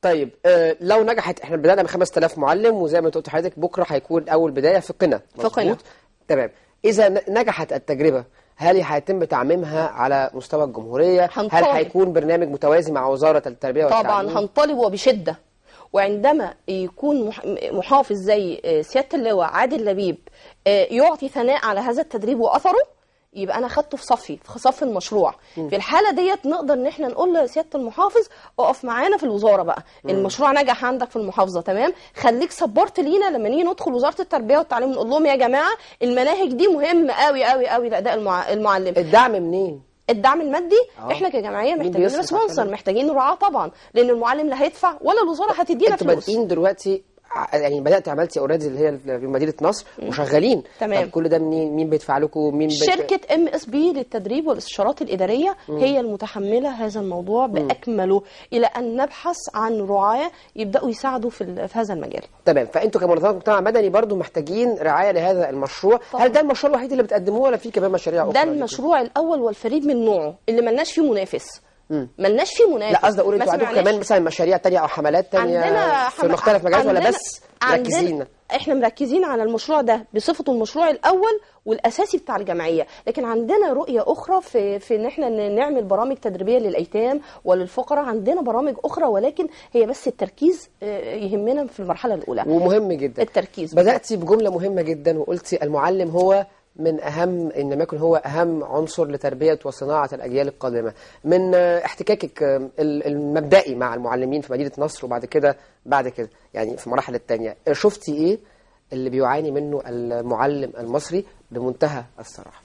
طيب آه لو نجحت احنا بدانا ب 5000 معلم وزي ما انت قلت لحضرتك بكره هيكون اول بدايه في قنا في قنا. مظبوط؟ تمام اذا ن- نجحت التجربه هل هيتم تعميمها على مستوى الجمهوريه؟ هل هنطالب. هيكون برنامج متوازي مع وزاره التربيه طبعا والتعليم؟ هنطالب وبشده وعندما يكون مح- محافظ زي آه، سياده اللواء عادل لبيب آه، يعطي ثناء على هذا التدريب واثره يبقى انا خدته في صفي في صف المشروع في الحاله ديت نقدر ان احنا نقول لسياده المحافظ اقف معانا في الوزاره بقى المشروع نجح عندك في المحافظه تمام خليك سبورت لينا لما نيجي ندخل وزاره التربيه والتعليم نقول لهم يا جماعه المناهج دي مهمه قوي قوي قوي لاداء المع... المعلم الدعم منين؟ الدعم المادي آه. احنا كجمعيه مين محتاجين بيصرف على سبونسر الكلام؟ محتاجين رعاه طبعا لان المعلم لا هيدفع ولا الوزاره هتدينا انتوا فلوس بادئين دلوقتي ع- يعني بدات عملتي اوريدي اللي هي في مدينه نصر وشغالين تمام. طب كل ده منين مين بيدفع لكم مين بيت- شركة ام اس بي للتدريب والاستشارات الإدارية هي المتحملة هذا الموضوع بأكمله إلى أن نبحث عن رعاة يبدأوا يساعدوا في, ال- في هذا المجال تمام فانتوا كمنظمه مجتمع مدني برضو محتاجين رعايه لهذا المشروع طبعا. هل ده المشروع الوحيد اللي بتقدموه ولا في كمان مشاريع اخرى ده ليكم؟ المشروع الأول والفريد من نوعه اللي ملناش فيه منافس ملناش فيه منافس لا قصدي اقول ما انتوا عندكم سمعناش. كمان مثلا مشاريع تانية او حملات تانية عندنا في حم- مختلف مجالات ولا عندنا- بس عندنا- مركزين احنا مركزين على المشروع ده بصفته المشروع الاول والاساسي بتاع الجمعيه لكن عندنا رؤيه اخرى في في ان احنا ن- نعمل برامج تدريبيه للايتام وللفقراء عندنا برامج اخرى ولكن هي بس التركيز آه، يهمنا في المرحله الاولى ومهم جدا التركيز بداتي بجمله مهمه جدا وقلتي المعلم هو من اهم ان لم يكن هو اهم عنصر لتربيه وصناعه الاجيال القادمه من آه، احتكاكك آه، ال- المبدئي مع المعلمين في مدينه نصر وبعد كده بعد كده يعني في المراحل الثانيه شفتي ايه اللي بيعاني منه المعلم المصري بمنتهى الصراحه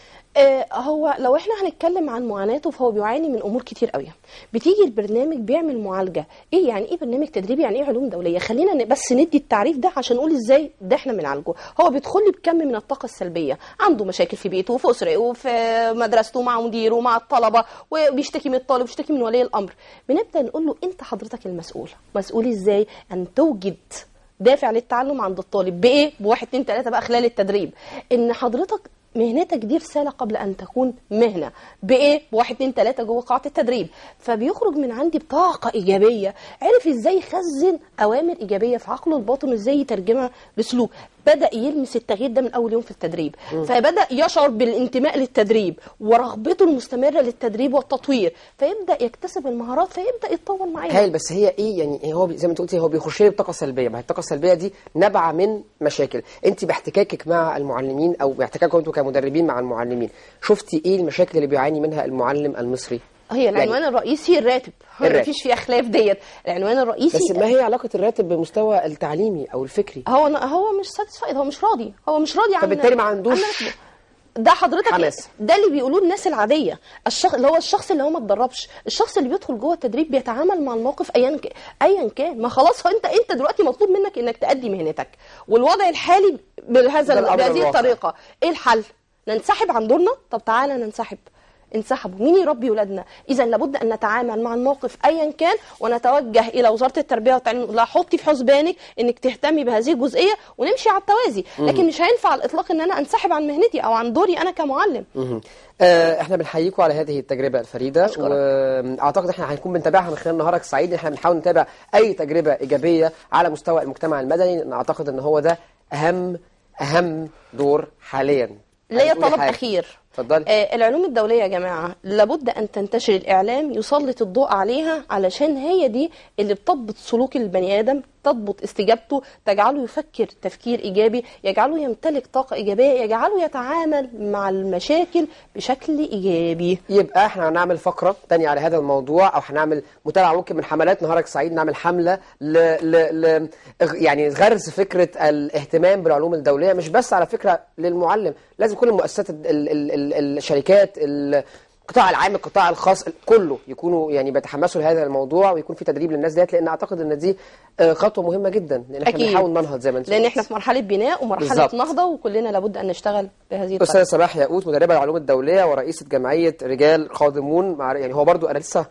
آه، هو لو احنا هنتكلم عن معاناته فهو بيعاني من امور كتير قوي بتيجي البرنامج بيعمل معالجه ايه يعني ايه برنامج تدريبي يعني ايه علوم دوليه خلينا ن- بس ندي التعريف ده عشان نقول ازاي ده احنا بنعالجه هو بيدخل لي بكم من الطاقه السلبيه عنده مشاكل في بيته وفي اسرته وفي مدرسته مع مديره ومع الطلبه وبيشتكي من الطالب وبيشتكي من ولي الامر بنبدا نقول له انت حضرتك المسؤول مسؤول ازاي ان توجد دافع للتعلم عند الطالب بايه بواحد اتنين تلاته بقى خلال التدريب ان حضرتك مهنتك دي رساله قبل ان تكون مهنه بايه بواحد اتنين تلاته جوه قاعه التدريب فبيخرج من عندي بطاقه ايجابيه عرف ازاي يخزن اوامر ايجابيه في عقله الباطن وازاي يترجمها لسلوك بدا يلمس التغيير ده من اول يوم في التدريب فبدا يشعر بالانتماء للتدريب ورغبته المستمره للتدريب والتطوير فيبدا يكتسب المهارات فيبدا يتطور معايا هايل بس هي ايه يعني هو بي- زي ما انت قلتي هو بيخش لي بطاقه سلبيه ما هي الطاقه السلبيه دي نابعه من مشاكل انت باحتكاكك مع المعلمين او باحتكاككم انتوا كمدربين مع المعلمين شفتي ايه المشاكل اللي بيعاني منها المعلم المصري هي العنوان يعني الرئيسي الراتب الراتب. مفيش فيه خلاف ديت العنوان الرئيسي بس ما هي علاقه الراتب بالمستوى التعليمي او الفكري هو هو مش ساتيسفايد هو مش راضي هو مش راضي عن فبالتالي ما عندوش عن راتبه. ده حضرتك حماس. ده اللي بيقولوه الناس العاديه الشخص اللي هو الشخص اللي هو ما اتدربش الشخص اللي بيدخل جوه التدريب بيتعامل مع الموقف ايا ك- ايا كان ما خلاص هو انت انت دلوقتي مطلوب منك انك تأدي مهنتك والوضع الحالي بهذا ده الأمر بهذه الواقع. الطريقه ايه الحل ننسحب عن دورنا طب تعالى ننسحب انسحبوا مين يربي ولادنا اذا لابد ان نتعامل مع الموقف ايا كان ونتوجه الى وزاره التربيه والتعليم نقول لها حطي في حسبانك انك تهتمي بهذه الجزئيه ونمشي على التوازي لكن مش هينفع على الاطلاق ان انا انسحب عن مهنتي او عن دوري انا كمعلم مهم. آه، احنا بنحييكم على هذه التجربه الفريده أشكرك. واعتقد احنا هنكون بنتابعها من خلال نهارك سعيد احنا بنحاول نتابع اي تجربه ايجابيه على مستوى المجتمع المدني لأن اعتقد ان هو ده اهم اهم دور حاليا ليا هتقولي طلب حاجة. اخير اتفضلي آه العلوم الدوليه يا جماعه لابد ان تنتشر الاعلام يسلط الضوء عليها علشان هي دي اللي بتضبط سلوك البني ادم تضبط استجابته تجعله يفكر تفكير ايجابي يجعله يمتلك طاقه ايجابيه يجعله يتعامل مع المشاكل بشكل ايجابي يبقى احنا هنعمل فقره تانية على هذا الموضوع او هنعمل متابعه ممكن من حملات نهارك سعيد نعمل حمله ل... ل... ل... يعني غرس فكره الاهتمام بالعلوم الدوليه مش بس على فكره للمعلم لازم كل المؤسسات ال... ال... ال... ال... الشركات ال... القطاع العام القطاع الخاص كله يكونوا يعني بيتحمسوا لهذا الموضوع ويكون في تدريب للناس ديت لان اعتقد ان دي آه، خطوه مهمه جدا لان احنا أكيد. بنحاول ننهض زي ما انت لان قلت. احنا في مرحله بناء ومرحله بالظبط. نهضه وكلنا لابد ان نشتغل بهذه الطريقه استاذ صلاح ياقوت مدربه العلوم الدوليه ورئيسه جمعيه رجال خادمون مع يعني هو برضو انا لسه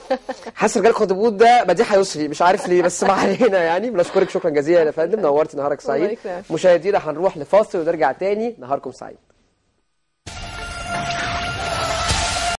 حاسس رجال خادمون ده مديحه يسري مش عارف ليه بس ما علينا يعني بنشكرك شكرا جزيلا يا فندم نورتي نهارك الله سعيد يكرمك. مشاهدينا هنروح لفاصل ونرجع تاني نهاركم سعيد